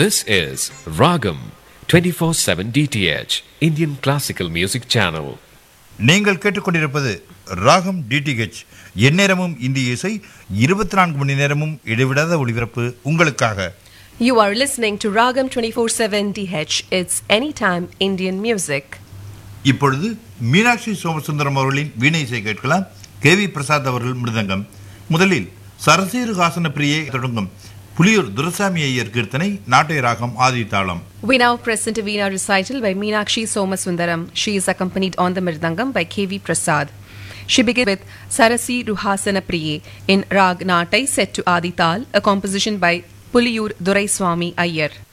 This is Ragam 24/7 DTH Indian Classical Music Channel. நீங்கள் கேட்டுக்கொண்டிருப்பது ராகம் டிடிஹெச் எந்நேரமும் இந்திய இசை இருபத்தி நான்கு மணி நேரமும் இடைவிடாத ஒளிபரப்பு உங்களுக்காக You are listening to Ragam 24/7 DH. It's anytime Indian music. இப்பொழுது மீனாட்சி சோமசுந்தரம் அவர்களின் வீணை இசை கேட்கலாம் கே வி பிரசாத் அவர்கள் மிருதங்கம் முதலில் சரசீரு ஹாசன பிரியை தொடங்கும் புலியூர் துரசாமி ஐயர் கீர்த்தனை நாட்டை ராகம் ஆதி தாளம் We now present a Veena recital by Meenakshi Somasundaram. She is accompanied on the Mirdangam by K.V. Prasad. She begins with Sarasi Ruhasana Priye in Rag Natai set to Adi Tal, a composition by Puliyur Duraiswami Iyer.